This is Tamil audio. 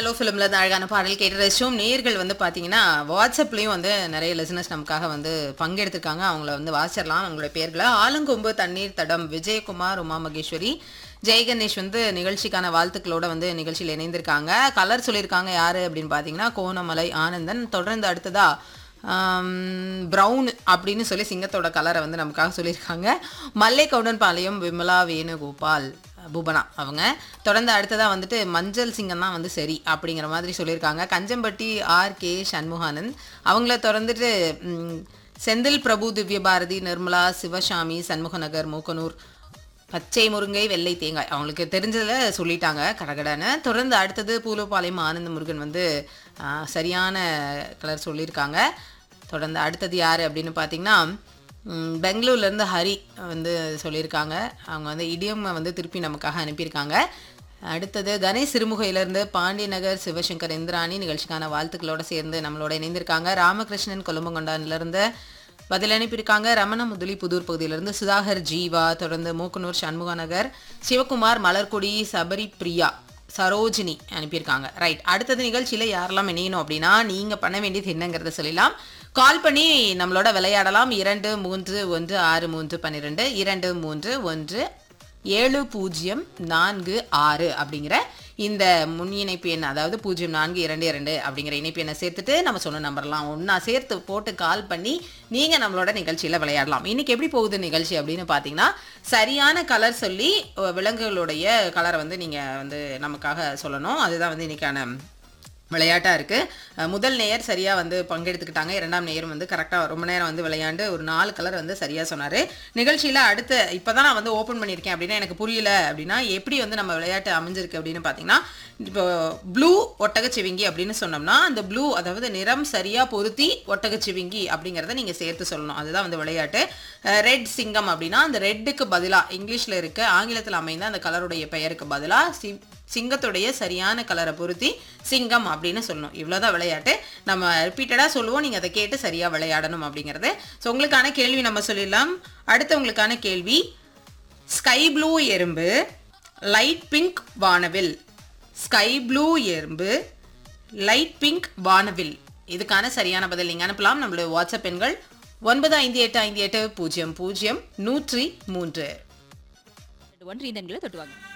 ஹலோ ஃபிலிமில் தான் அழகான பாடல் கேட்டு ரசிச்சோம் நேர்கள் வந்து பார்த்தீங்கன்னா வாட்ஸ்அப்லேயும் வந்து நிறைய லிசனர்ஸ் நமக்காக வந்து பங்கெடுத்திருக்காங்க அவங்கள வந்து வாசிச்சிடலாம் அவங்களுடைய பேர்களை ஆலங்கொம்பு தண்ணீர் தடம் விஜயகுமார் உமா மகேஸ்வரி ஜெய் கணேஷ் வந்து நிகழ்ச்சிக்கான வாழ்த்துக்களோட வந்து நிகழ்ச்சியில் இணைந்திருக்காங்க கலர் சொல்லியிருக்காங்க யாரு அப்படின்னு பார்த்தீங்கன்னா கோணமலை ஆனந்தன் தொடர்ந்து அடுத்ததா ப்ரௌன் அப்படின்னு சொல்லி சிங்கத்தோட கலரை வந்து நமக்காக சொல்லியிருக்காங்க மல்லை கவுண்டன்பாளையம் விமலா வேணுகோபால் பூபனா அவங்க தொடர்ந்து அடுத்ததாக வந்துட்டு மஞ்சள் சிங்கம் தான் வந்து சரி அப்படிங்கிற மாதிரி சொல்லியிருக்காங்க கஞ்சம்பட்டி ஆர் கே சண்முகானந்த் அவங்கள தொடர்ந்துட்டு ம், செந்தில் பிரபு திவ்ய பாரதி நிர்மலா சிவசாமி சண்முகநகர் மூக்கனூர் பச்சை முருங்கை வெள்ளை தேங்காய் அவங்களுக்கு தெரிஞ்சதில் சொல்லிட்டாங்க கடகடன்னு தொடர்ந்து அடுத்தது பூலோபாளையம் ஆனந்த முருகன் வந்து ஆ, சரியான கலர் சொல்லியிருக்காங்க தொடர்ந்து அடுத்தது யார் அப்படின்னு பார்த்தீங்கன்னா ம், பெங்களூர்லேருந்து ஹரி வந்து சொல்லியிருக்காங்க அவங்க வந்து இடியம் வந்து திருப்பி நமக்காக அனுப்பியிருக்காங்க அடுத்தது கணேஷ் சிறுமுகையிலேருந்து பாண்டியநகர் சிவசங்கர் இந்திராணி நிகழ்ச்சிக்கான வாழ்த்துக்களோட சேர்ந்து நம்மளோட இணைந்திருக்காங்க ராமகிருஷ்ணன் கொலும்பங்கொண்டான்லேருந்து பதில் அனுப்பியிருக்காங்க ரமண முதலி புதூர் பகுதியிலிருந்து சுதாகர் ஜீவா தொடர்ந்து மூக்கனூர் சண்முக நகர் சிவகுமார் மலர்கொடி சபரி பிரியா சரோஜினி அனுப்பியிருக்காங்க ரைட் அடுத்தது நிகழ்ச்சியில் யாரெல்லாம் இணையணும் அப்படின்னா நீங்கள் பண்ண வேண்டியது என்னங்கிறத சொல்லலாம் கால் பண்ணி நம்மளோட விளையாடலாம் இரண்டு மூன்று ஒன்று ஆறு மூன்று பன்னிரெண்டு இரண்டு மூன்று ஒன்று ஏழு பூஜ்ஜியம் நான்கு ஆறு அப்படிங்கிற இந்த முன் இணைப்பு எண் அதாவது பூஜ்ஜியம் நான்கு இரண்டு இரண்டு அப்படிங்கிற இணைப்பு எண்ணை சேர்த்துட்டு நம்ம சொன்ன நம்பர்லாம் ஒன்றா சேர்த்து போட்டு கால் பண்ணி நீங்கள் நம்மளோட நிகழ்ச்சியில் விளையாடலாம் இன்னைக்கு எப்படி போகுது நிகழ்ச்சி அப்படின்னு பார்த்தீங்கன்னா சரியான கலர் சொல்லி அஹ், விலங்குகளுடைய கலரை வந்து நீங்கள் வந்து நமக்காக சொல்லணும் அதுதான் வந்து இன்னைக்கான விளையாட்டாக இருக்குது முதல் நேயர் சரியாக வந்து பங்கெடுத்துக்கிட்டாங்க இரண்டாம் நேயர் வந்து கரெக்டாக ரொம்ப நேரம் வந்து விளையாண்டு ஒரு நாலு கலர் வந்து சரியாக சொன்னார் நிகழ்ச்சியில் அடுத்த இப்போ தான் நான் வந்து ஓப்பன் பண்ணியிருக்கேன் அப்படின்னா எனக்கு புரியல அப்படின்னா எப்படி வந்து நம்ம விளையாட்டு அமைஞ்சிருக்கு அப்படின்னு பார்த்தீங்கன்னா இப்போ ப்ளூ ஒட்டகச்சிவிங்கி அப்படின்னு சொன்னோம்னா அந்த ப்ளூ அதாவது நிறம் சரியாக பொருத்தி ஒட்டகச்சிவிங்கி அப்படிங்கிறத நீங்கள் சேர்த்து சொல்லணும் அதுதான் வந்து விளையாட்டு ரெட் சிங்கம் அப்படின்னா அந்த ரெட்டுக்கு பதிலாக இங்கிலீஷில் இருக்க ஆங்கிலத்தில் அமைந்த அந்த கலருடைய பெயருக்கு பதிலாக சி சிங்கத்துடைய சரியான கலரை பொருத்தி சிங்கம் அப்படின்னு சொல்லணும் இவ்வளோதான் விளையாட்டு நம்ம ரிப்பீட்டடாக சொல்லுவோம் நீங்கள் அதை கேட்டு சரியாக விளையாடணும் அப்படிங்கிறது ஸோ உங்களுக்கான கேள்வி நம்ம சொல்லிடலாம் அடுத்து உங்களுக்கான கேள்வி ஸ்கை ப்ளூ எறும்பு லைட் பிங்க் வானவில் ஸ்கை ப்ளூ எறும்பு லைட் பிங்க் வானவில் இதுக்கான சரியான பதில் நீங்கள் அனுப்பலாம் நம்மளுடைய வாட்ஸ்அப் எண்கள் ஒன்பது ஐந்து எட்டு ஐந்து எட்டு பூஜ்ஜியம் பூஜ்ஜியம் நூற்றி மூன்று ஒன்று இதன்களை தொட்டுவாங்க